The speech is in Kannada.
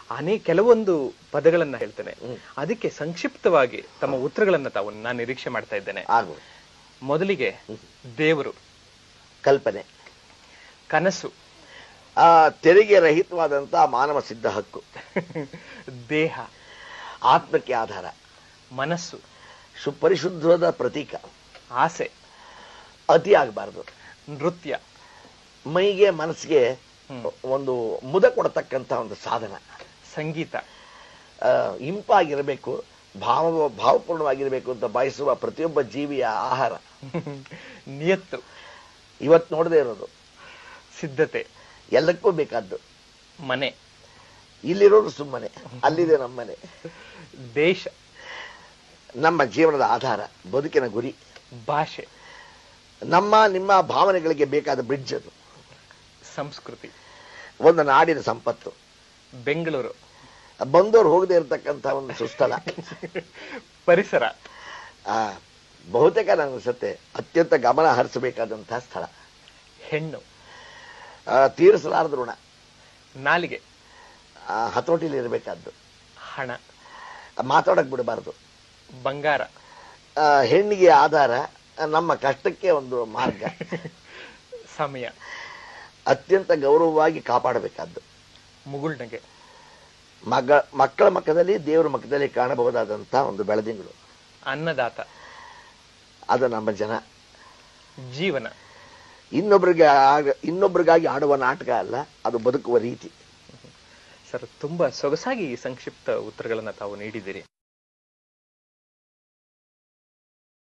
ಅನೇಕ ಕೆಲವೊಂದು ಪದಗಳನ್ನ ಹೇಳ್ತೇನೆ ಅದಕ್ಕೆ ಸಂಕ್ಷಿಪ್ತವಾಗಿ ತಮ್ಮ ಉತ್ತರಗಳನ್ನ ತಾವು ನಾನು ನಿರೀಕ್ಷೆ ಮಾಡ್ತಾ ಇದ್ದೇನೆ ಆಗ್ಬೋದು ಮೊದಲಿಗೆ ದೇವರು ಕಲ್ಪನೆ ಕನಸು ಆ ತೆರಿಗೆ ರಹಿತವಾದಂತಹ ಮಾನವ ಸಿದ್ಧ ಹಕ್ಕು ದೇಹ ಆತ್ಮಕ್ಕೆ ಆಧಾರ ಮನಸ್ಸು ಸುಪರಿಶುದ್ಧವಾದ ಪ್ರತೀಕ ಆಸೆ ಅತಿ ಆಗಬಾರ್ದು ನೃತ್ಯ ಮೈಗೆ ಮನಸ್ಸಿಗೆ ಹ್ಮ್. ಒಂದು ಮುದ ಕೊಡತಕ್ಕಂತ ಒಂದು ಸಾಧನ ಸಂಗೀತ ಆ, ಇಂಪಾಗಿರಬೇಕು ಭಾವ ಭಾವಪೂರ್ಣವಾಗಿರಬೇಕು ಅಂತ ಬಯಸುವ ಪ್ರತಿಯೊಬ್ಬ ಜೀವಿಯ ಆಹಾರ ನಿಯತ್ತು ಇವತ್ತು ನೋಡದೇ ಇರೋದು ಸಿದ್ಧತೆ ಎಲ್ಲಕ್ಕೂ ಬೇಕಾದ್ದು ಮನೆ ಇಲ್ಲಿರೋದು ಸುಮ್ಮನೆ ಅಲ್ಲಿದೆ ನಮ್ಮನೆ ದೇಶ ನಮ್ಮ ಜೀವನದ ಆಧಾರ ಬದುಕಿನ ಗುರಿ ಭಾಷೆ ನಮ್ಮ ನಿಮ್ಮ ಭಾವನೆಗಳಿಗೆ ಬೇಕಾದ ಬ್ರಿಡ್ಜ್ ಅದು ಸಂಸ್ಕೃತಿ ಒಂದು ನಾಡಿನ ಸಂಪತ್ತು ಬೆಂಗಳೂರು ಬಂದವರು ಹೋಗದೆ ಇರತಕ್ಕಂಥ ಒಂದು ಸುಸ್ಥಳ ಪರಿಸರ ಆ, ಬಹುತೇಕ ನನಗನ್ಸುತ್ತೆ ಅತ್ಯಂತ ಗಮನ ಹರಿಸಬೇಕಾದಂತಹ ಸ್ಥಳ ಹೆಣ್ಣು ಆ, ತೀರಿಸಲಾರದ ಋಣ ನಾಲಿಗೆ ಆ, ಹತೋಟಿಲಿ ಇರಬೇಕಾದ್ದು ಹಣ ಮಾತಾಡಕ್ ಬಿಡಬಾರ್ದು ಬಂಗಾರ ಆ, ಹೆಣ್ಣಿಗೆ ಆಧಾರ ನಮ್ಮ ಕಷ್ಟಕ್ಕೆ ಒಂದು ಮಾರ್ಗ ಸಮಯ ಅತ್ಯಂತ ಗೌರವವಾಗಿ ಕಾಪಾಡಬೇಕಾದ್ದು ಮುಗುಳ್ನಗೆ ಮಗ ಮಕ್ಕಳ ಮಕ್ಕದಲ್ಲಿ ದೇವರ ಮಕ್ಕದಲ್ಲಿ ಕಾಣಬಹುದಾದಂತಹ ಒಂದು ಬೆಳದಿಂಗಳು ಅನ್ನದಾತ ಅದು ನಮ್ಮ ಜನ ಜೀವನ ಇನ್ನೊಬ್ರಿಗೆ ಆಗ ಇನ್ನೊಬ್ರಿಗಾಗಿ ಆಡುವ ನಾಟಕ ಅಲ್ಲ ಅದು ಬದುಕುವ ರೀತಿ ಸರ್ ತುಂಬಾ ಸೊಗಸಾಗಿ ಈ ಸಂಕ್ಷಿಪ್ತ ಉತ್ತರಗಳನ್ನ ತಾವು ನೀಡಿದ್ದೀರಿ